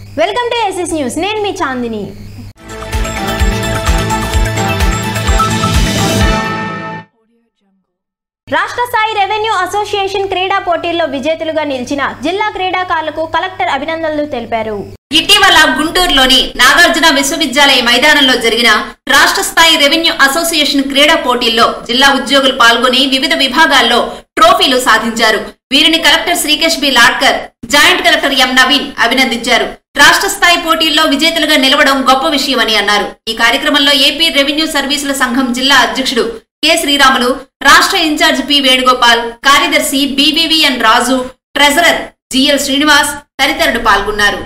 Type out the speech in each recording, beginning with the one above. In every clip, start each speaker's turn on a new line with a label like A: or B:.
A: Welcome to SS news నేను మీ చాందిని రాష్ట్ర స్థాయి రెవెన్యూ అసోసియేషన్ క్రీడా పోటీల్లో విజేతలుగా నిలిచిన జిల్లా క్రీడాకారులకు కలెక్టర్ అభినందనలు తెలిపారు
B: ఇటీవల గుంటూరులోని నాగార్జున విశ్వవిద్యాలయ మైదానంలో జరిగిన రాష్ట్ర స్థాయి రెవెన్యూ అసోసియేషన్ క్రీడా పోటీల్లో జిల్లా ఉద్యోగులు పాల్గొని వివిధ విభాగాల్లో ట్రోఫీలు సాధించారు వీరిని collector Srikesh B Lathkar joint collector M Naveen అభినందించారు రాష్ట్ర స్థాయి పోటీల్లో విజేతలుగా నిలవడం గొప్ప విషయమని అన్నారు ఈ కార్యక్రమంలో ఏపీ రెవెన్యూ సర్వీసుల సంఘం జిల్లా అధ్యక్షుడు కె శ్రీరాములు రాష్ట్ర ఇన్ఛార్జ్ పి వేణుగోపాల్ కార్యదర్శి BVVN Raju treasurer GL Srinivas తదితరులు పాల్గొన్నారు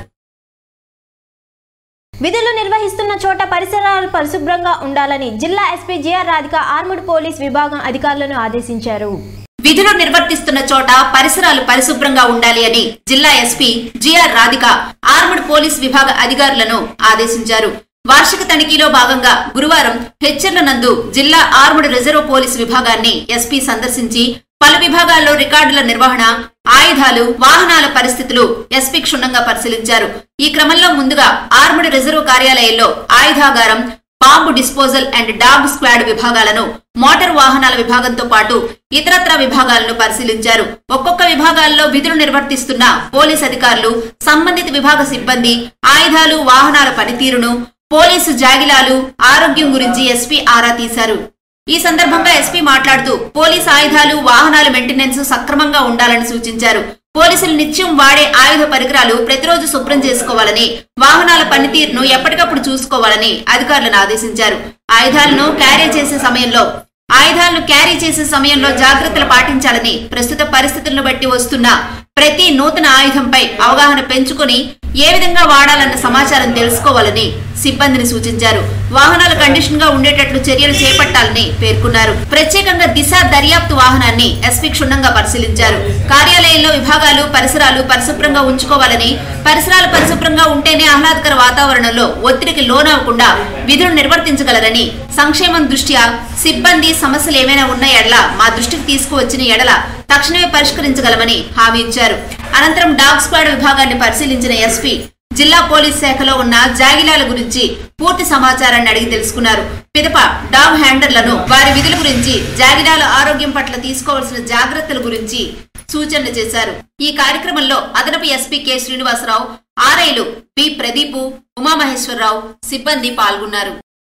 A: విధులు నిర్వహిస్తున్న చోట పరిసరాలు పరిశుభ్రంగా ఉండాలని జిల్లా SP GR Radhika armed police విభాగం అధికారులను ఆదేశించారు
B: విధులు నిర్వర్తిస్తున్న చోట పరిసరాలు పరిశుభ్రంగా ఉండాలి అని జిల్లా SP GR Radhika armed police విభాగ అధికారులను ఆదేశించారు వార్షిక తనిఖీలో భాగంగా గురువారం హెచ్చర్ల నందు జిల్లా ఆర్మడ్ రిజర్వ్ పోలీస్ విభాగాన్ని ఎస్పీ సందర్శించి పలు విభాగాల్లో రికార్డుల నిర్వహణ ఆయుధాలు వాహనాల పరిస్థితులు ఎస్పీ క్షుణ్ణంగా పరిశీలించారు ఈ క్రమంలో ముందుగా ఆర్మడ్ రిజర్వ్ కార్యాలయంలో ఆయుధాగారం bomb disposal and dog squad విభాగాలను మోటార్ వాహనాల విభాగంతో పాటు ఇతరత్ర విభాగాలను పరిశీలించారు ఒక్కొక్క విభాగాల్లో విధులు నిర్వర్తిస్తున్న పోలీస్ అధికారులు సంబంధిత విభాగ సిబ్బంది ఆయుధాలు వాహనాల పనితీరును పోలీసు జాగిలాలు ఆరోగ్యం గురించి ఎస్పీ ఆరా తీశారు ఈ సందర్భంగా ఎస్పీ మాట్లాడుతూ పోలీస్ ఆయుధాలు వాహనాల మెయింటెనెన్స్ సక్రమంగా ఉండాలని సూచించారు పోలీసులు నిత్యం వాడే ఆయుధ పరికరాలు ప్రతిరోజు శుభ్రం చేసుకోవాలని వాహనాల పనితీరును ఎప్పటికప్పుడు చూసుకోవాలని అధికారులను ఆదేశించారు ఆయుధాలను క్యారీ చేసే సమయంలో ఆయుధాలను క్యారీ చేసే సమయంలో జాగ్రత్తలు పాటించాలని ప్రస్తుత పరిస్థితులను బట్టి వస్తున్న ప్రతి నూతన ఆయుధంపై అవగాహన పెంచుకొని ఏ విధంగా వాడాలన్న సమాచారం తెలుసుకోవాలని సిబ్బందిని సూచించారు వాహనాల కండిషన్ గా ఉండేటట్లు చర్యలు చేపట్టాలని పేర్కొన్నారు ప్రత్యేకంగా దిశ దర్యాప్తు వాహనాన్ని ఎస్పీ క్షుణ్ణంగా పరిశీలించారు కార్యాలయంలో విభాగాలు పరిసరాలు పరిశుభ్రంగా ఉంచుకోవాలని పరిసరాలు పరిశుభ్రంగా ఉంటేనే ఆహ్లాదకర వాతావరణంలో ఒత్తిడికి లోనవ్వకుండా విధులు నిర్వర్తించగలరని సంక్షేమం దృష్ట్యా సిబ్బంది సమస్యలు ఏమైనా ఉన్న ఎడల మా దృష్టికి తీసుకువచ్చిన ఎడల తక్షణమే పరిష్కరించగలమని హామీ ఇచ్చారు అనంతరం డాగ్ స్క్వాడ్ విభాగాన్ని పరిశీలించిన ఎస్పీ జిల్లా పోలీస్ శాఖలో ఉన్న జాగిలాల గురించి పూర్తి సమాచారాన్ని అడిగి తెలుసుకున్నారు పిదప డాగ్ హ్యాండర్లను వారి విధుల గురించి జాగిలాల ఆరోగ్యం పట్ల తీసుకోవాల్సిన జాగ్రత్తల గురించి సూచనలు చేశారు ఈ కార్యక్రమంలో అదనపు ఎస్పీ కె శ్రీనివాసరావు ఆర్ఐలు బి ప్రదీపు ఉమామహేశ్వరరావు సిబ్బంది పాల్గొన్నారు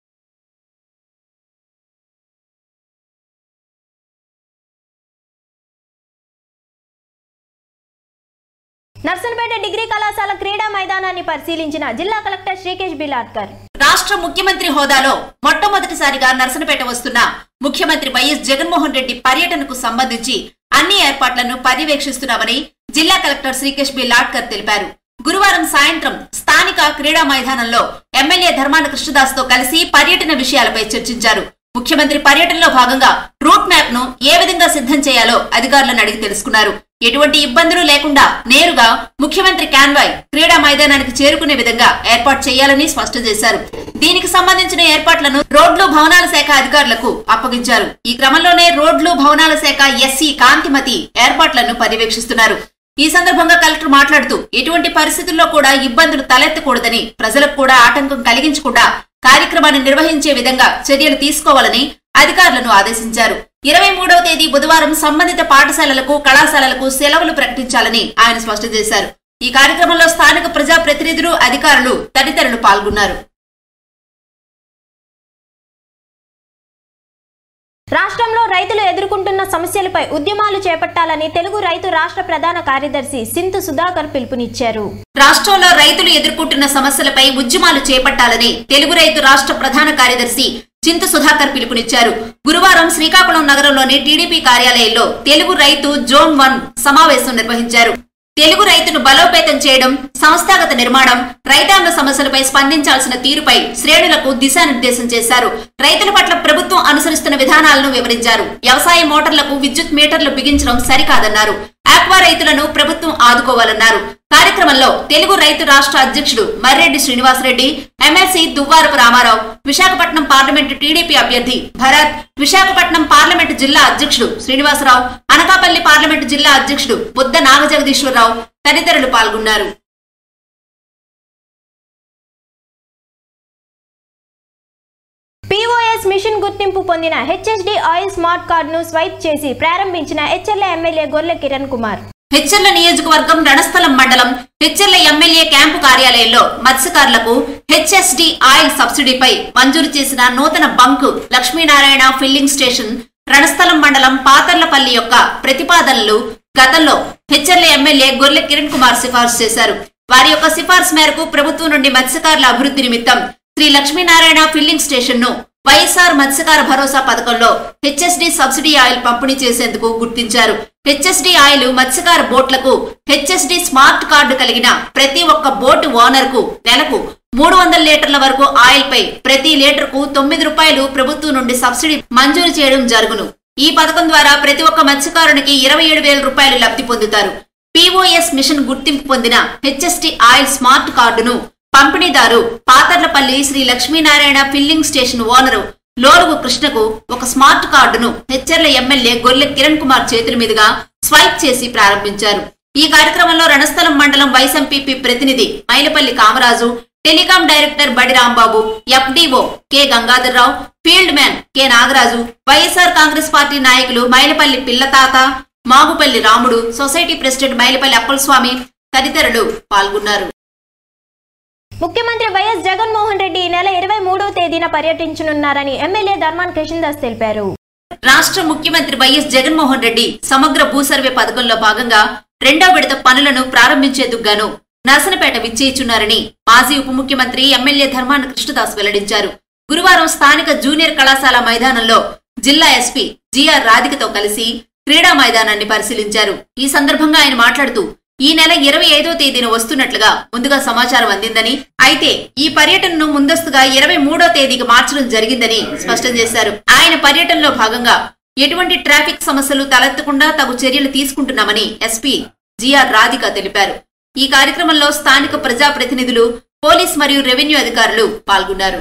A: నర్సన్పేట డిగ్రీ కళాశాల క్రీడా మైదానాన్ని పరిశీలించిన జిల్లా కలెక్టర్ శ్రీకేష్ బిలాడ్కర్
B: రాష్ట్ర ముఖ్యమంత్రి హోదాలో మొట్టమొదటిసారిగా నర్సనపేట వస్తున్న ముఖ్యమంత్రి వైఎస్ జగన్మోహన్ రెడ్డి పర్యటనకు సంబంధించి అన్ని ఏర్పాట్లను పర్యవేక్షిస్తున్నామని జిల్లా కలెక్టర్ శ్రీకేష్ బి లాడ్కర్ తెలిపారు గురువారం సాయంత్రం స్థానిక క్రీడా మైదానంలో ఎమ్మెల్యే ధర్మాన కృష్ణదాస్ తో కలిసి పర్యటన విషయాలపై చర్చించారు ముఖ్యమంత్రి పర్యటనలో భాగంగా రూట్ మ్యాప్ ను ఏ విధంగా సిద్ధం చేయాలో అధికారులను అడిగి తెలుసుకున్నారు ఎటువంటి ఇబ్బందులు లేకుండా నేరుగా ముఖ్యమంత్రి కాన్వాయ్ క్రీడా మైదానానికి చేరుకునే విధంగా ఏర్పాటు చేయాలని స్పష్టం చేశారు దీనికి సంబంధించిన ఏర్పాట్లను రోడ్లు భవనాల శాఖ అధికారులకు అప్పగించారు ఈ క్రమంలోనే రోడ్లు భవనాల శాఖ ఎస్సీ కాంతిమతి ఏర్పాట్లను పర్యవేక్షిస్తున్నారు ఈ సందర్భంగా కలెక్టర్ మాట్లాడుతూ ఎటువంటి పరిస్థితుల్లో కూడా ఇబ్బందులు తలెత్తకూడదని ప్రజలకు కూడా ఆటంకం కలిగించకుండా కార్యక్రమాన్ని నిర్వహించే విధంగా చర్యలు తీసుకోవాలని అధికారులను ఆదేశించారు ఇరవై మూడవ తేదీ బుధవారం సంబంధిత పాఠశాలలకు కళాశాలలకు సెలవులు ప్రకటించాలని ఆయన స్పష్టం చేశారు ఈ కార్యక్రమంలో స్థానిక ప్రజా ప్రతినిధులు అధికారులు తదితరులు పాల్గొన్నారు
A: రాష్ట్రంలో రైతులు ఎదుర్కొంటున్న సమస్యలపై ఉద్యమాలు చేపట్టాలని తెలుగు రైతు రాష్ట్ర ప్రధాన కార్యదర్శి సింతు సుధాకర్ పిలుపునిచ్చారు
B: రాష్ట్రంలో రైతులు ఎదుర్కొంటున్న సమస్యలపై ఉద్యమాలు చేపట్టాలని తెలుగు రైతు రాష్ట్ర ప్రధాన కార్యదర్శి చింత సుధాకర్ పిలుపునిచ్చారు గురువారం శ్రీకాకుళం నగరంలోని టీడీపీ కార్యాలయంలో తెలుగు రైతు జోన్ వన్ సమావేశం నిర్వహించారు తెలుగు రైతును బలోపేతం చేయడం సంస్థాగత నిర్మాణం రైతాంగ సమస్యలపై స్పందించాల్సిన తీరుపై శ్రేణులకు దిశానిర్దేశం చేశారు రైతుల పట్ల ప్రభుత్వం అనుసరిస్తున్న విధానాలను వివరించారు వ్యవసాయ మోటార్లకు విద్యుత్ మీటర్లు బిగించడం సరికాదన్నారు ఆక్వా రైతులను ప్రభుత్వం ఆదుకోవాలన్నారు కార్యక్రమంలో తెలుగు రైతు రాష్ట్ర అధ్యక్షుడు Marreddy Srinivasareddy MLC Duvvarapu Ramarao Visakhapatnam parliament TDP అభ్యర్థి భరత్ విశాఖపట్నం పార్లమెంటు జిల్లా అధ్యక్షుడు శ్రీనివాసరావు అనకాపల్లి పార్లమెంటు జిల్లా అధ్యక్షుడు బుద్ధ నాగజగదీశ్వరరావు తదితరులు పాల్గొన్నారు
A: పీఓఎస్ మిషన్ గుర్తింపు పొందిన హెచ్ఎస్డి ఆయిల్ స్మార్ట్ కార్డును స్వైప్ చేసి ప్రారంభించిన హెచ్ఎల్ఏ ఎమ్మెల్యే గొర్లె కిరణ్ కుమార్
B: హెచ్చెర్ల నియోజకవర్గం రణస్థలం మండలం హెచ్చెర్ల ఎమ్మెల్యే క్యాంపు కార్యాలయంలో మత్స్యకారులకు హెచ్ఎస్డి ఆయిల్ సబ్సిడీపై మంజూరు చేసిన నూతన bunk Lakshminarayana filling station Ranasthalam మండలం పాతర్లపల్లి యొక్క ప్రతిపాదనలు గతంలో హెచ్చెర్ల ఎమ్మెల్యే గొర్లె కిరణ్ కుమార్ సిఫార్సు చేశారు వారి యొక్క సిఫార్సు మేరకు ప్రభుత్వం నుండి మత్స్యకారుల అభివృద్ధి నిమిత్తం శ్రీ లక్ష్మీనారాయణ ఫిల్లింగ్ స్టేషన్ ను వైఎస్ఆర్ మత్స్యకార భరోసా పథకంలో హెచ్ఎస్డి సబ్సిడీ ఆయిల్ పంపిణీ చేసేందుకు గుర్తించారు హెచ్ఎస్డి ఆయిల్ మత్స్యకార బోట్లకు హెచ్ఎస్డి స్మార్ట్ కార్డు కలిగిన ప్రతి ఒక్క బోటు ఓనర్ కు నెలకు మూడు వందల లీటర్ల వరకు ఆయిల్ పై ప్రతి లీటర్ కు తొమ్మిది రూపాయలు ప్రభుత్వం నుండి సబ్సిడీ మంజూరు చేయడం జరుగును ఈ పథకం ద్వారా ప్రతి ఒక్క మత్స్యకారునికి ఇరవై ఏడు వేల రూపాయలు లబ్ధి పొందుతారు పీఓఎస్ మిషన్ గుర్తింపు పొందిన హెచ్ఎస్టి ఆయిల్ స్మార్ట్ కార్డును పంపిణీదారు Patharlapalli Sri Lakshminarayana filling station owner Lolugu కృష్ణకు ఒక స్మార్ట్ కార్డును హెచ్చర్ల ఎమ్మెల్యే గొర్లె కిరణ్ కుమార్ చేతుల మీదుగా స్వైప్ చేసి ప్రారంభించారు ఈ కార్యక్రమంలో రణస్థలం మండలం వైస్ ఎంపీపీ ప్రతినిధి Mylapalli Kamaraju telecom director Badi Rambabu FDO K Gangadharrao field man K Nagaraju YSR Congress party నాయకులు మైలపల్లి పిల్లతాత మాగుపల్లి రాముడు సొసైటీ ప్రెసిడెంట్ మైలపల్లి అప్పలస్వామి తదితరులు పాల్గొన్నారు
A: ముఖ్యమంత్రి వైఎస్ జగన్మోహన్ రెడ్డి ఈ నెల ఇరవై మూడవ తేదీన పర్యటించనున్నారని ఎమ్మెల్యే ధర్మాన్ కిషన్ దాస్ తెలిపారు
B: రాష్ట్ర ముఖ్యమంత్రి వైఎస్ జగన్మోహన్ రెడ్డి సమగ్ర భూ సర్వే పథకంలో భాగంగా రెండో విడత పనులను ప్రారంభించేందుకు గాను నర్సనపేట విచ్చేయిచున్నారని మాజీ ఉప ముఖ్యమంత్రి ఎమ్మెల్యే ధర్మాన కృష్ణదాస్ వెల్లడించారు గురువారం స్థానిక జూనియర్ కళాశాల మైదానంలో జిల్లా ఎస్పీ జిఆర్ రాధికతో కలిసి క్రీడా మైదానాన్ని పరిశీలించారు ఈ సందర్భంగా ఆయన మాట్లాడుతూ ఈ నెల ఇరవై ఐదో తేదీన వస్తున్నట్లుగా ముందుగా సమాచారం అందిందని అయితే ఈ పర్యటనను ముందస్తుగా ఇరవై మూడో తేదీకి మార్చడం జరిగిందని స్పష్టం చేశారు ఆయన పర్యటనలో భాగంగా ఎటువంటి ట్రాఫిక్ సమస్యలు తలెత్తకుండా తగు చర్యలు తీసుకుంటున్నామని ఎస్పీ జిఆర్ రాధిక తెలిపారు ఈ కార్యక్రమంలో స్థానిక ప్రజాప్రతినిధులు పోలీస్ మరియు రెవెన్యూ అధికారులు పాల్గొన్నారు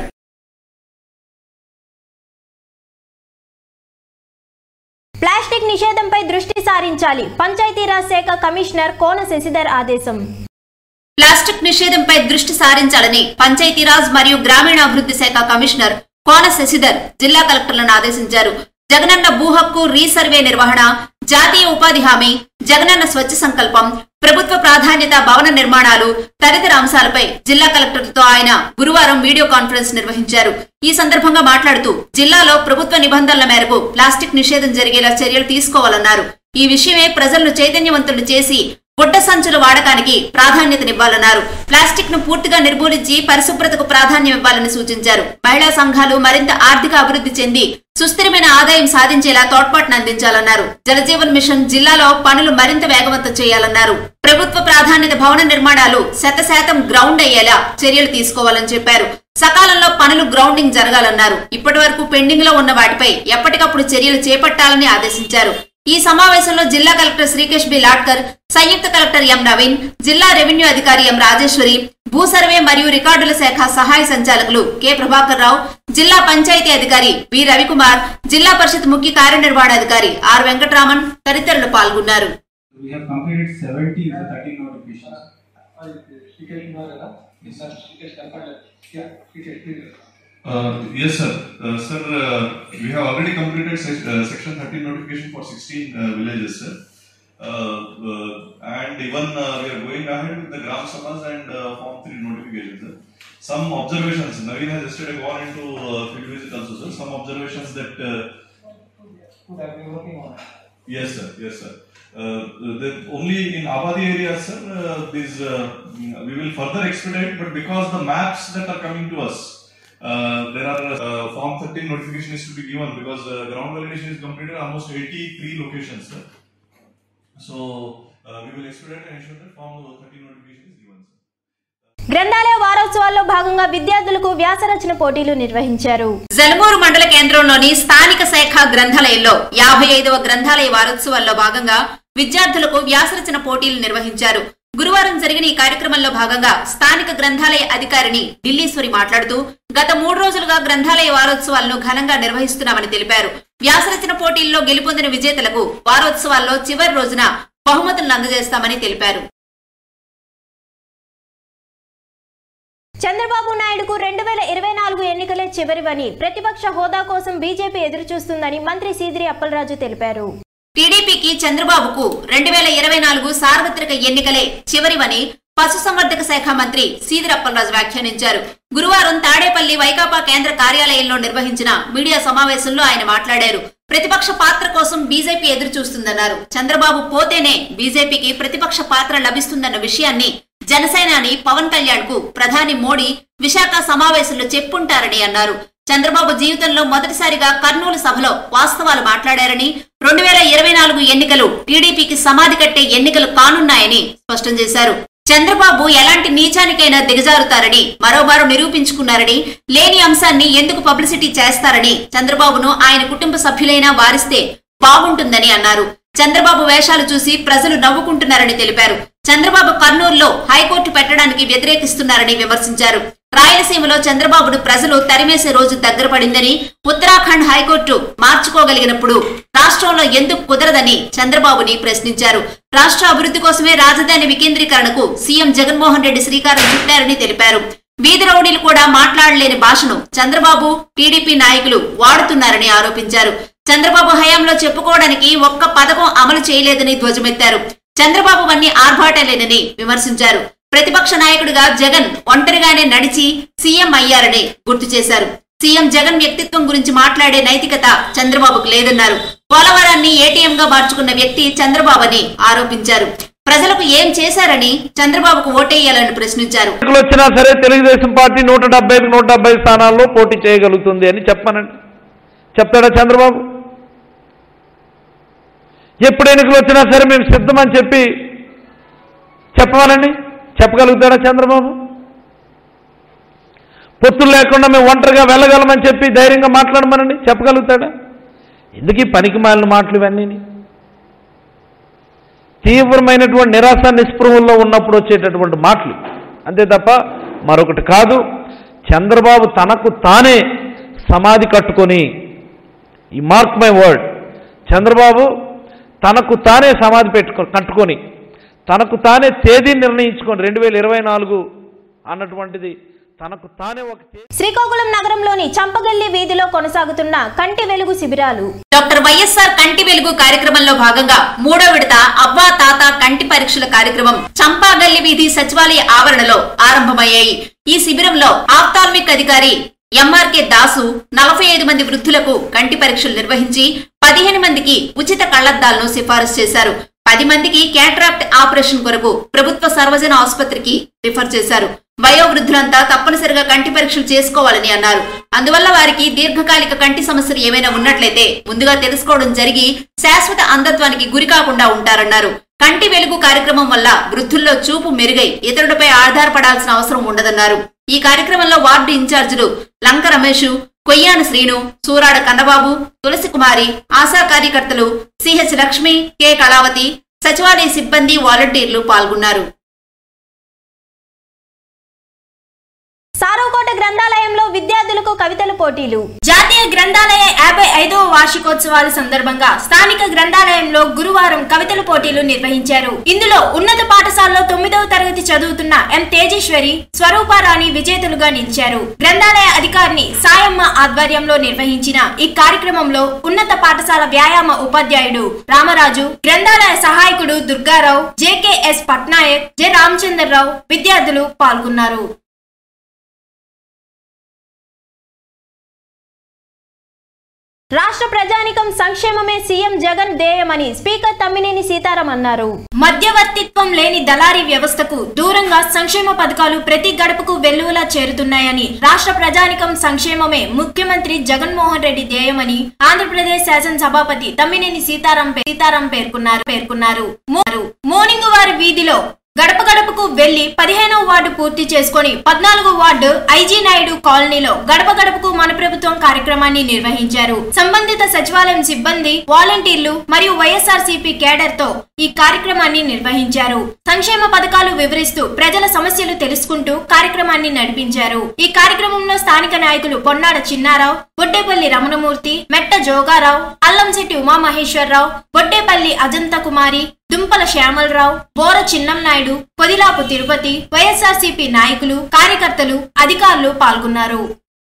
A: ప్లాస్టిక్ నిషేధంపై దృష్టి సారించాలి పంచాయతీరాజ్ శాఖ కమిషనర్ కోన శశిధర్ ఆదేశం
B: ప్లాస్టిక్ నిషేధంపై దృష్టి సారించాలని పంచాయతీరాజ్ మరియు గ్రామీణాభివృద్ధి శాఖ కమిషనర్ కోన శశిధర్ జిల్లా కలెక్టర్లను ఆదేశించారు జగనన్న భూ హక్కు రీసర్వే నిర్వహణ జాతీయ ఉపాధి హామీ జగనన్న స్వచ్ఛ సంకల్పం ప్రభుత్వ ప్రాధాన్యత భవన నిర్మాణాలు తదితర అంశాలపై జిల్లా కలెక్టర్లతో ఆయన గురువారం వీడియో కాన్ఫరెన్స్ నిర్వహించారు ఈ సందర్భంగా మాట్లాడుతూ జిల్లాలో ప్రభుత్వ నిబంధనల మేరకు ప్లాస్టిక్ నిషేధం జరిగేలా చర్యలు తీసుకోవాలన్నారు ఈ విషయమే ప్రజలను చైతన్యవంతులు చేసి బుట్ట సంచుల వాడకానికి ప్రాధాన్యతనివ్వాలన్నారు ప్లాస్టిక్ ను పూర్తిగా నిర్మూలించి పరిశుభ్రతకు ప్రాధాన్యం ఇవ్వాలని సూచించారు మహిళా సంఘాలు మరింత ఆర్థిక అభివృద్ధి చెంది సుస్థిరమైన ఆదాయం సాధించేలా తోడ్పాటును అందించాలన్నారు జలజీవన్ మిషన్ జిల్లాలో పనులు మరింత వేగవంతం చేయాలన్నారు ప్రభుత్వ ప్రాధాన్యత భవన నిర్మాణాలు శత శాతం గ్రౌండ్ అయ్యేలా చర్యలు తీసుకోవాలని చెప్పారు సకాలంలో పనులు గ్రౌండింగ్ జరగాలన్నారు ఇప్పటి వరకు పెండింగ్ లో ఉన్న వాటిపై ఎప్పటికప్పుడు చర్యలు చేపట్టాలని ఆదేశించారు ఈ సమావేశంలో జిల్లా కలెక్టర్ శ్రీకేష్ బి లాడ్కర్ సంయుక్త కలెక్టర్ ఎం నవీన్ జిల్లా రెవెన్యూ అధికారి ఎం రాజేశ్వరి భూ సర్వే మరియు రికార్డుల శాఖ సహాయ సంచాలకులు కె ప్రభాకర్ రావు జిల్లా పంచాయతీ అధికారి వి రవికుమార్ జిల్లా పరిషత్ ముఖ్య కార్యనిర్వహణాధికారి ఆర్ వెంకటరామన్ తదితరులు పాల్గొన్నారు
C: We have completed 70 of the 13 notifications.
D: Uh, Yes, sir. Uh, Sir, uh, we have already completed sec- uh, section 13 notification for 16 uh, villages, sir. Uh, uh, And even uh, we are going ahead with the Gram Sabhas and uh, Form 3 notifications, sir. Some observations, Naveen has yesterday gone into uh, field visit also, sir. Some observations that uh, Yes, sir. Yes, sir. Uh, the, only in Abadi area, sir, uh, these, uh, we will further expedite, but because the maps that are coming to us, uh, there are uh, Form 13 notification is to be given because uh, ground validation is completed almost 83 locations, sir. So, uh, we will expedite and ensure that Form 13 notification is given, sir.
A: గ్రంథాలయ వారోత్సవాల్లో భాగంగా విద్యార్థులకు వ్యాసరచన పోటీలు నిర్వహించారు
B: జలమూరు మండల కేంద్రంలోని స్థానిక శాఖ గ్రంథాలయంలో యాభై ఐదవ గ్రంథాలయ వారోత్సవాల్లో భాగంగా విద్యార్థులకు వ్యాసరచన పోటీలు నిర్వహించారు గురువారం జరిగిన ఈ కార్యక్రమంలో భాగంగా స్థానిక గ్రంథాలయ అధికారిని ఢిల్లీశ్వరి మాట్లాడుతూ గత మూడు రోజులుగా గ్రంథాలయ వారోత్సవాలను ఘనంగా నిర్వహిస్తున్నామని తెలిపారు వ్యాసరచన పోటీల్లో గెలుపొందిన విజేతలకు వారోత్సవాల్లో చివరి రోజున బహుమతులను అందజేస్తామని తెలిపారు
A: చంద్రబాబు నాయుడుకు రెండు వేల ఇరవై నాలుగు ఎన్నికలే చివరివని ప్రతిపక్ష హోదా కోసం బీజేపీ ఎదురుచూస్తుందని మంత్రి సీదిరి అప్పలరాజు తెలిపారు
B: టీడీపీకి చంద్రబాబుకు రెండు వేల ఇరవై నాలుగు సార్వత్రిక ఎన్నికలే చివరివని పశుసంవర్ధక శాఖ మంత్రి సీదిరప్పలరాజు వ్యాఖ్యానించారు గురువారం తాడేపల్లి వైకాపా కేంద్ర కార్యాలయంలో నిర్వహించిన మీడియా సమావేశంలో ఆయన మాట్లాడారు ప్రతిపక్ష పాత్ర కోసం బీజేపీ ఎదురు చూస్తుందన్నారు చంద్రబాబు పోతేనే బీజేపీకి ప్రతిపక్ష పాత్ర లభిస్తుందన్న విషయాన్ని జనసేనాని పవన్ కళ్యాణ్ కు ప్రధాని మోడీ విశాఖ సమావేశంలో చెప్పుంటారని అన్నారు చంద్రబాబు జీవితంలో మొదటిసారిగా కర్నూలు సభలో వాస్తవాలు మాట్లాడారని రెండు వేల ఇరవై నాలుగు ఎన్నికలు టీడీపీకి సమాధి కట్టే ఎన్నికలు కానున్నాయని స్పష్టం చేశారు చంద్రబాబు ఎలాంటి నీచానికైనా దిగజారుతారని మరోమారు నిరూపించుకున్నారని లేని అంశాన్ని ఎందుకు పబ్లిసిటీ చేస్తారని చంద్రబాబును ఆయన కుటుంబ సభ్యులైనా వారిస్తే బాగుంటుందని అన్నారు చంద్రబాబు వేషాలు చూసి ప్రజలు నవ్వుకుంటున్నారని తెలిపారు చంద్రబాబు కర్నూలులో హైకోర్టు పెట్టడానికి వ్యతిరేకిస్తున్నారని విమర్శించారు రాయలసీమలో చంద్రబాబును ప్రజలు తరిమేసే రోజు దగ్గర పడిందని ఉత్తరాఖండ్ హైకోర్టు మార్చుకోగలిగినప్పుడు రాష్ట్రంలో ఎందుకు కుదరదని చంద్రబాబుని ప్రశ్నించారు రాష్ట్ర అభివృద్ధి కోసమే రాజధాని వికేంద్రీకరణకు సీఎం జగన్మోహన్ రెడ్డి శ్రీకారం చుట్టారని తెలిపారు వీధి రౌడీలు కూడా మాట్లాడలేని భాషను చంద్రబాబు టీడీపీ నాయకులు వాడుతున్నారని ఆరోపించారు చంద్రబాబు హయాంలో చెప్పుకోవడానికి ఒక్క పథకం అమలు చేయలేదని ధ్వజమెత్తారు చంద్రబాబు వన్ని ఆర్భాటలేనని విమర్శించారు ప్రతిపక్ష నాయకుడిగా జగన్ ఒంటరిగానే నడిచి సీఎం అయ్యారని గుర్తు చేశారు సీఎం జగన్ వ్యక్తిత్వం గురించి మాట్లాడే నైతికత చంద్రబాబుకు లేదన్నారు పోలవరాన్ని ఏటీఎం గా మార్చుకున్న వ్యక్తి చంద్రబాబుని ఆరోపించారు ప్రజలకు ఏం చేశారని చంద్రబాబుకు ఓటేయాలని ప్రశ్నించారు
E: ఎన్నికలు వచ్చినా సరే తెలుగుదేశం పార్టీ నూట డెబ్బైకి నూట డెబ్బై స్థానాల్లో పోటీ చేయగలుగుతుంది అని చెప్పానండి చెప్తాడా చంద్రబాబు ఎప్పుడు ఎన్నికలు వచ్చినా సరే మేము సిద్ధమని చెప్పి చెప్పవాలండి చెప్పగలుగుతాడా చంద్రబాబు పొత్తులు లేకుండా మేము ఒంటరిగా వెళ్ళగలమని చెప్పి ధైర్యంగా మాట్లాడమనండి చెప్పగలుగుతాడా ఎందుకు ఈ పనికి మాలిన మాటలు ఇవన్నీ తీవ్రమైనటువంటి నిరాశ నిస్పృహల్లో ఉన్నప్పుడు వచ్చేటటువంటి మాటలు అంతే తప్ప మరొకటి కాదు చంద్రబాబు తనకు తానే సమాధి కట్టుకొని ఈ మార్క్ మై వర్డ్ చంద్రబాబు తనకు తానే సమాధి పెట్టుకో కట్టుకొని తనకు తానే తేదీ నిర్ణయించుకొని రెండు వేల ఇరవై నాలుగు అన్నటువంటిది తనకు తానే ఒక తేదీ
A: శ్రీకాకుళం నగరంలోని చంపగల్లి వీధిలో కొనసాగుతున్న కంటి వెలుగు శిబిరాలు
B: డాక్టర్ వైఎస్ఆర్ కంటి వెలుగు కార్యక్రమంలో భాగంగా మూడో విడత అవ్వా తాత కంటి పరీక్షల కార్యక్రమం చంపాగల్లి వీధి సచివాలయ ఆవరణలో ఆరంభమయ్యాయి ఈ శిబిరంలో ఆప్తాల్మిక్ అధికారి ఎంఆర్కే దాసు నలభై ఐదు మంది వృద్ధులకు కంటి పరీక్షలు నిర్వహించి పదిహేను మందికి ఉచిత కళ్లద్దాలను సిఫారసు చేశారు పది మందికి క్యాట్రాక్ట్ ఆపరేషన్ కొరకు ప్రభుత్వ సర్వజన ఆసుపత్రికి రిఫర్ చేశారు వయోవృద్ధులంతా తప్పనిసరిగా కంటి పరీక్షలు చేసుకోవాలని అన్నారు అందువల్ల వారికి దీర్ఘకాలిక కంటి సమస్యలు ఏమైనా ఉన్నట్లయితే ముందుగా తెలుసుకోవడం జరిగి శాశ్వత అంధత్వానికి గురి కాకుండా ఉంటారన్నారు కంటి వెలుగు కార్యక్రమం వల్ల వృద్ధుల్లో చూపు మెరుగై ఇతరులపై ఆధారపడాల్సిన అవసరం ఉండదన్నారు ఈ కార్యక్రమంలో వార్డు ఇన్ఛార్జీలు లంక రమేష్ కొయ్యాన శ్రీను సూరాడ కన్నబాబు తులసి కుమారి ఆశా కార్యకర్తలు సిహెచ్ లక్ష్మి కె కళావతి సచివాలయ సిబ్బంది వాలంటీర్లు పాల్గొన్నారు
A: సారోకోట గ్రంథాలయంలో విద్యార్థులకు కవితల పోటీలు
F: జాతీయ గ్రంథాలయ యాభై ఐదవ వార్షికోత్సవాల సందర్భంగా స్థానిక గ్రంథాలయంలో గురువారం కవితల పోటీలు నిర్వహించారు ఇందులో ఉన్నత పాఠశాలలో తొమ్మిదవ తరగతి చదువుతున్న ఎం తేజేశ్వరి స్వరూపారాణి విజేతలుగా నిలిచారు గ్రంథాలయ అధికారిని సాయమ్మ ఆధ్వర్యంలో నిర్వహించిన ఈ కార్యక్రమంలో ఉన్నత పాఠశాల వ్యాయామ ఉపాధ్యాయుడు రామరాజు గ్రంథాలయ సహాయకుడు దుర్గారావు జేకేఎస్ పట్నాయక్ జె రామచంద్రరావు విద్యార్థులు పాల్గొన్నారు
A: రాష్ట్ర ప్రజానికం సంక్షేమమే సీఎం జగన్ ధ్యేయమని స్పీకర్ తమ్మినేని సీతారాం అన్నారు
F: మధ్యవర్తిత్వం లేని దళారీ వ్యవస్థకు దూరంగా సంక్షేమ పథకాలు ప్రతి గడపకు వెల్లువలా చేరుతున్నాయని రాష్ట్ర ప్రజానికం సంక్షేమమే ముఖ్యమంత్రి జగన్మోహన్ రెడ్డి ధ్యేయమని ఆంధ్రప్రదేశ్ శాసనసభాపతి తమ్మినేని సీతారాం పే- సీతారాం పేర్కొన్నారు పేర్కొన్నారు మో- మోర్నింగ్ వారి వీధిలో గడప గడపకు వెళ్లి పదిహేనవ వార్డు పూర్తి చేసుకొని పద్నాలుగో వార్డు ఐజీ నాయుడు కాలనీలో గడప గడపకు మన ప్రభుత్వం కార్యక్రమాన్ని నిర్వహించారు సంబంధిత సచివాలయం సిబ్బంది వాలంటీర్లు మరియు వైఎస్ఆర్ కేడర్ తో ఈ కార్యక్రమాన్ని నిర్వహించారు సంక్షేమ పథకాలు వివరిస్తూ ప్రజల సమస్యలు తెలుసుకుంటూ కార్యక్రమాన్ని నడిపించారు ఈ కార్యక్రమంలో స్థానిక నాయకులు పొన్నాడ చిన్నారావు బొడ్డేపల్లి రమణమూర్తి మెట్ట జోగారావు అల్లంశెట్టి ఉమామహేశ్వరరావు బొడ్డేపల్లి అజంత కుమారి దుంపల శ్యామలరావు బోర చిన్నంనాయుడు పొదిలాపు తిరుపతి వైఎస్ఆర్సీపీ నాయకులు కార్యకర్తలు అధికారులు పాల్గొన్నారు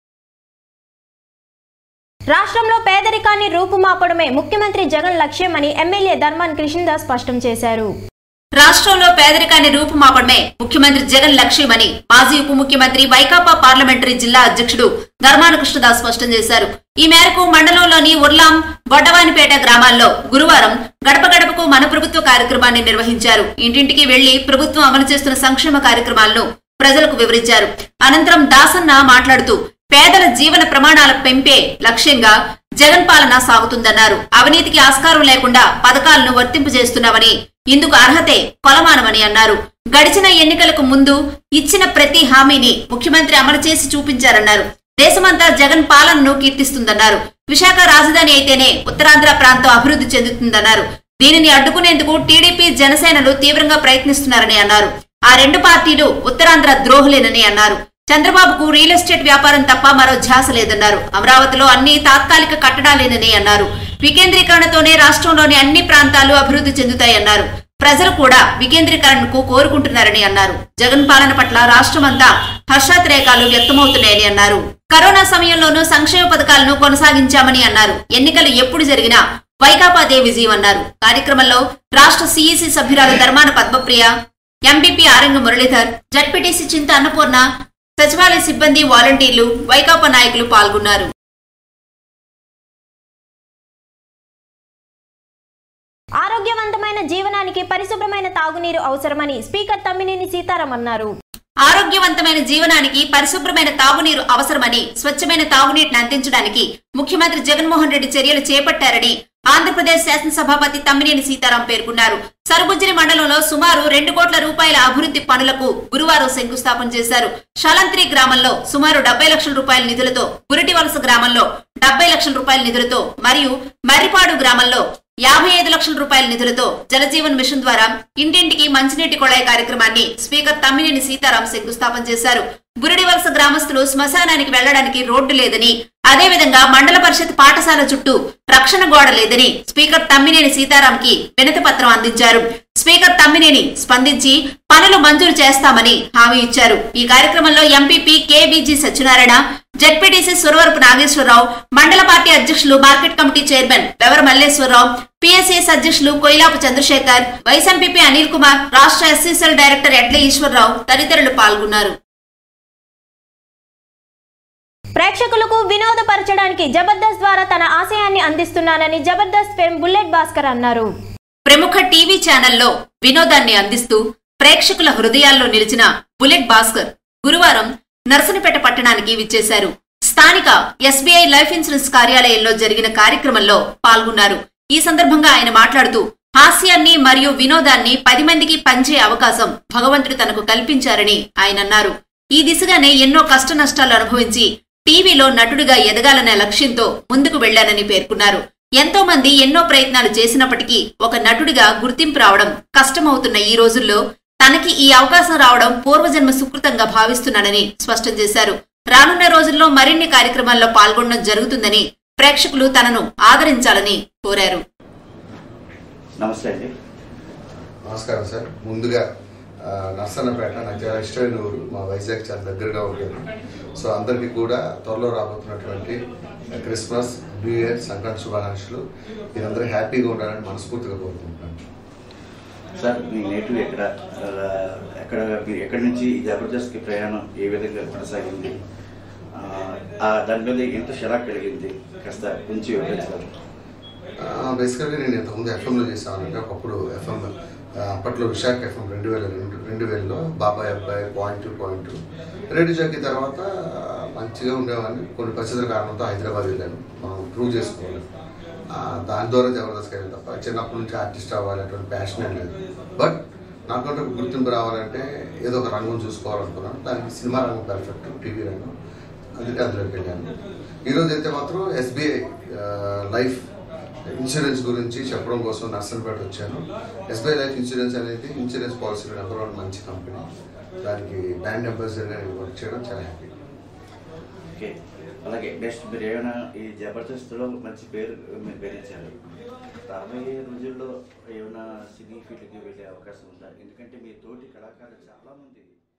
A: రాష్ట్రంలో పేదరికాన్ని రూపుమాపడమే ముఖ్యమంత్రి జగన్ లక్ష్యమని ఎమ్మెల్యే ధర్మాన్ కృష్ణదాస్ స్పష్టం చేశారు
B: రాష్ట్రంలో పేదరికాన్ని రూపుమాపడమే ముఖ్యమంత్రి జగన్ లక్ష్యమని మాజీ ఉప ముఖ్యమంత్రి వైకాపా పార్లమెంటరీ జిల్లా అధ్యక్షుడు ధర్మాన కృష్ణదాస్ స్పష్టం చేశారు ఈ మేరకు మండలంలోని ఉర్లాం బొడ్డవానిపేట గ్రామాల్లో గురువారం గడప గడపకు మన ప్రభుత్వ కార్యక్రమాన్ని నిర్వహించారు ఇంటింటికి వెళ్లి ప్రభుత్వం అమలు చేస్తున్న సంక్షేమ కార్యక్రమాలను ప్రజలకు వివరించారు అనంతరం దాసన్న మాట్లాడుతూ పేదల జీవన ప్రమాణాల పెంపే లక్ష్యంగా జగన్ పాలన సాగుతుందన్నారు అవినీతికి ఆస్కారం లేకుండా పథకాలను వర్తింపజేస్తున్నామని ఇందుకు అర్హతే కొలమానమని అన్నారు గడిచిన ఎన్నికలకు ముందు ఇచ్చిన ప్రతి హామీని ముఖ్యమంత్రి అమలు చేసి చూపించారన్నారు దేశమంతా జగన్ పాలనను కీర్తిస్తుందన్నారు విశాఖ రాజధాని అయితేనే ఉత్తరాంధ్ర ప్రాంతం అభివృద్ధి చెందుతుందన్నారు దీనిని అడ్డుకునేందుకు టీడీపీ జనసేనలు తీవ్రంగా ప్రయత్నిస్తున్నారని అన్నారు ఆ రెండు పార్టీలు ఉత్తరాంధ్ర ద్రోహులేనని అన్నారు చంద్రబాబుకు రియల్ ఎస్టేట్ వ్యాపారం తప్ప మరో ధ్యాస లేదన్నారు అమరావతిలో అన్ని తాత్కాలిక కట్టడాలేనని అన్నారు వికేంద్రీకరణతోనే రాష్ట్రంలోని అన్ని ప్రాంతాలు అభివృద్ధి చెందుతాయన్నారు ప్రజలు కూడా వికేంద్రీకరణకు కోరుకుంటున్నారని అన్నారు జగన్ పాలన పట్ల రాష్ట్రమంతా హర్షాతిరేకాలు వ్యక్తమవుతున్నాయని అన్నారు కరోనా సమయంలోనూ సంక్షేమ పథకాలను కొనసాగించామని అన్నారు ఎన్నికలు ఎప్పుడు జరిగినా వైకాపాదే విజయం అన్నారు కార్యక్రమంలో రాష్ట్ర సీఈసీ సభ్యురాలు ధర్మాన పద్మప్రియ ఎంపీపీ ఆరంగ మురళీధర్ జడ్పీటీసీ చింత అన్నపూర్ణ సచివాలయ సిబ్బంది వాలంటీర్లు వైకాపా నాయకులు పాల్గొన్నారు
A: ఆరోగ్యవంతమైన జీవనానికి పరిశుభ్రమైన తాగునీరు అవసరమని స్పీకర్ తమ్మినేని సీతారాం అన్నారు
B: ఆరోగ్యవంతమైన జీవనానికి పరిశుభ్రమైన తాగునీరు అవసరమని స్వచ్ఛమైన తాగునీటిని అందించడానికి ముఖ్యమంత్రి జగన్మోహన్ రెడ్డి చర్యలు చేపట్టారని ఆంధ్రప్రదేశ్ శాసనసభాపతి తమ్మినేని సీతారాం పేర్కొన్నారు సరుబుజ్జిరి మండలంలో సుమారు రెండు కోట్ల రూపాయల అభివృద్ధి పనులకు గురువారం శంకుస్థాపన చేశారు షలంత్రి గ్రామంలో సుమారు డెబ్బై లక్షల రూపాయల నిధులతో గురిటి వలస గ్రామంలో డెబ్బై లక్షల రూపాయల నిధులతో మరియు మర్రిపాడు గ్రామంలో యాభై ఐదు లక్షల రూపాయల నిధులతో జలజీవన్ మిషన్ ద్వారా ఇంటింటికి మంచినీటి కొళాయి కార్యక్రమాన్ని స్పీకర్ తమ్మినేని సీతారాం శంకుస్థాపన చేశారు బురిడి వలస గ్రామస్తులు శ్మశానానికి వెళ్లడానికి రోడ్డు లేదని అదేవిధంగా మండల పరిషత్ పాఠశాల చుట్టూ రక్షణ గోడ లేదని స్పీకర్ తమ్మినేని సీతారాంకి వినతి పత్రం అందించారు స్పీకర్ తమ్మినేని స్పందించి పనులు మంజూరు చేస్తామని హామీ ఇచ్చారు ఈ కార్యక్రమంలో MPP KBG Satyanarayana ZPTC Suravarapu Nageswararao మండల పార్టీ అధ్యక్షులు market committee chairman Vevara Malleswararao PSS అధ్యక్షులు కొయిలాపు చంద్రశేఖర్ వైస్ ఎంపీపీ అనిల్ కుమార్ రాష్ట్ర ఎస్సీసీఎల్ డైరెక్టర్ ఎడ్ల ఈశ్వరరావు తదితరులు పాల్గొన్నారు
A: ప్రేక్షకులకు వినోదపరచడానికి జబర్దస్త్ ద్వారా తన ఆశయాన్ని అందిస్తున్నానని జబర్దస్త్ ఫేమ్ బుల్లెట్ భాస్కర్ అన్నారు
B: ప్రముఖ టీవీ ఛానల్లో వినోదాన్ని అందిస్తూ ప్రేక్షకుల హృదయాల్లో నిలిచిన బుల్లెట్ భాస్కర్ గురువారం నర్సనపేట పట్టణానికి విచ్చేశారు స్థానిక ఎస్బీఐ లైఫ్ ఇన్సూరెన్స్ కార్యాలయంలో జరిగిన కార్యక్రమంలో పాల్గొన్నారు ఈ సందర్భంగా ఆయన మాట్లాడుతూ హాస్యాన్ని మరియు వినోదాన్ని పది మందికి పంచే అవకాశం భగవంతుడు తనకు కల్పించారని ఆయన అన్నారు ఈ దిశగానే ఎన్నో కష్ట నష్టాలు అనుభవించి టీవీలో నటుడిగా ఎదగాలనే లక్ష్యంతో ముందుకు వెళ్లానని పేర్కొన్నారు ఎంతో మంది ఎన్నో ప్రయత్నాలు చేసినప్పటికీ ఒక నటుడిగా గుర్తింపు రావడం కష్టమవుతున్న ఈ రోజుల్లో తనకి ఈ అవకాశం రావడం పూర్వజన్మ సుకృతంగా భావిస్తున్నానని స్పష్టం చేశారు రానున్న రోజుల్లో మరిన్ని కార్యక్రమాల్లో పాల్గొనడం జరుగుతుందని ప్రేక్షకులు తనను ఆదరించాలని కోరారు
G: నమస్తే అండి
H: నమస్కారం సార్ ముందుగా ఆ, నర్సన్నపేట నాకు చాలా ఇష్టమైన ఊరు మా వైజాగ్ చాలా దగ్గరగా ఉంటుంది సో అందరికీ కూడా త్వరలో రాబోతున్నటువంటి క్రిస్మస్ న్యూ ఇయర్ సంక్రాంతి శుభాకాంక్షలు మీరందరూ హ్యాపీగా ఉండాలని మనస్ఫూర్తిగా కోరుకుంటున్నాను
G: సార్ మీ నేటివ్ ఎక్కడ ఆ, ఎక్కడ మీరు ఎక్కడి నుంచి ఈ జబర్దస్త్కి ప్రయాణం ఏ విధంగా కొనసాగింది ఆ, ఆ, దాని మీద ఎంత షరా కలిగింది కాస్త కొంచెం వివరించాలి
H: బేసికల్గా నేను ఇంతకుముందు ఎఫ్ఎంలో చేసానంటే ఒకప్పుడు ఎఫ్ఎం అప్పట్లో విశాఖ ఎఫ్ఎం రెండు వేల రెండు రెండు వేలలో బాబాయ్ అబ్బాయి point to point radio jockey తర్వాత మంచిగా ఉండేవాడిని కొన్ని పరిస్థితుల కారణంతో హైదరాబాద్ వెళ్ళాను మనం ప్రూవ్ చేసుకోవాలి ఆ, దాని ద్వారా జబర్దస్త్ వెళ్ళి తప్ప చిన్నప్పటి నుంచి ఆర్టిస్ట్ అవ్వాలి అటువంటి ప్యాషన్ ఏం లేదు బట్ నాకంటే ఒక గుర్తింపు రావాలంటే ఏదో ఒక రంగం చూసుకోవాలనుకున్నాను దానికి సినిమా రంగం పర్ఫెక్ట్ టీవీ రంగం అందుకే అందులోకి వెళ్ళాను ఈరోజు అయితే మాత్రం ఎస్బీఐ లైఫ్ ఇన్సూరెన్స్ గురించి చెప్పడం కోసం నర్సన్పేట వచ్చాను ఎస్బీఐ లైఫ్ ఇన్సూరెన్స్ అనేది ఇన్సూరెన్స్ పాలసీలో నెంబర్ వన్ మంచి కంపెనీ దానికి బ్రాండ్ అంబాసిడర్గా నేను వర్క్ చేయడం చాలా హ్యాపీ
G: ఓకే అలాగే నెక్స్ట్ మీరు ఏమైనా ఈ జబర్దస్త్లో మంచి పేరు మీరు పెరించారు రాబోయే రోజుల్లో ఏమైనా సినీ ఫీల్డ్కి వెళ్ళే అవకాశం ఉందా ఎందుకంటే మీ తోటి కళాకారులు చాలామంది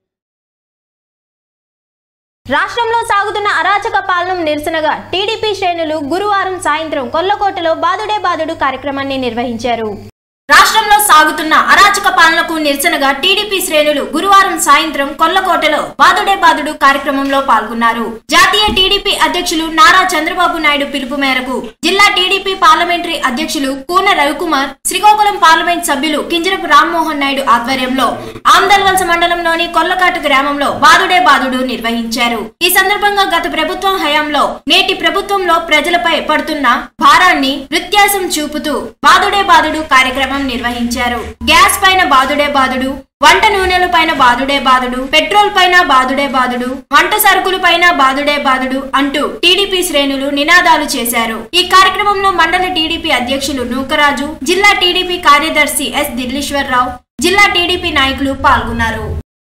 A: రాష్ట్రంలో సాగుతున్న అరాచక పాలన నిరసనగా టీడీపీ శ్రేణులు గురువారం సాయంత్రం కొల్లకోటలో బాదుడే బాదుడు కార్యక్రమాన్ని నిర్వహించారు
F: రాష్ట్రంలో సాగుతున్న అరాచక పాలనకు నిరసనగా టీడీపీ శ్రేణులు గురువారం సాయంత్రం కొల్లకోటలో బాదుడే బాదుడు కార్యక్రమంలో పాల్గొన్నారు జాతీయ టీడీపీ అధ్యక్షులు నారా చంద్రబాబు నాయుడు పిలుపు మేరకు జిల్లా టీడీపీ పార్లమెంటరీ అధ్యక్షులు కూన రవికుమార్ శ్రీకాకుళం పార్లమెంట్ సభ్యులు కింజరపు రామ్మోహన్ నాయుడు ఆధ్వర్యంలో ఆమ్దల్వలస మండలంలోని కొల్లకాటు గ్రామంలో బాదుడే బాదుడు నిర్వహించారు ఈ సందర్భంగా గత ప్రభుత్వం హయాంలో నేటి ప్రభుత్వంలో ప్రజలపై పడుతున్న భారాన్ని వ్యత్యాసం చూపుతూ బాదుడే బాదుడు కార్యక్రమం నిర్వహించారు గ్యాస్ పైన బాదుడే బాదుడు వంట నూనెల పైన బాదుడే బాదుడు పెట్రోల్ పైన బాదుడే బాదుడు వంట సరుకుల పైన బాదుడే బాదుడు అంటూ టీడీపీ శ్రేణులు నినాదాలు చేశారు ఈ కార్యక్రమంలో మండల టీడీపీ అధ్యక్షులు నూకరాజు జిల్లా టీడీపీ కార్యదర్శి ఎస్ దిల్లీశ్వరరావు జిల్లా టీడీపీ నాయకులు పాల్గొన్నారు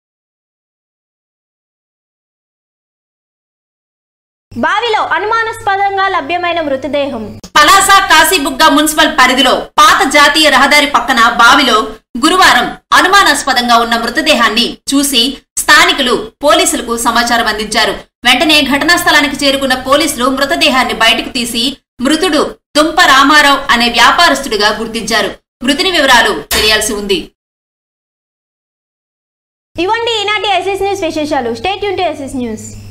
A: బావిలో అనుమానాస్పదంగా లభ్యమైన మృతదేహం
B: పలాస కాశీబుగ్గ మున్సిపల్ పరిధిలో పాత జాతీయ రహదారి పక్కన బావిలో గురువారం అనుమానాస్పదంగా ఉన్న మృతదేహాన్ని చూసి స్థానికులు పోలీసులకు సమాచారం అందించారు వెంటనే ఘటనా స్థలానికి చేరుకున్న పోలీసులు మృతదేహాన్ని బయటకు తీసి మృతుడు దుంప రామారావు అనే వ్యాపారస్తుడిగా గుర్తించారు మృతుని వివరాలు తెలియాల్సి ఉంది
A: ఇవ్వండి ఈనాటి ఎస్ఎస్ న్యూస్ విశేషాలు స్టేట్ యూన్ టు ఎస్ఎస్ న్యూస్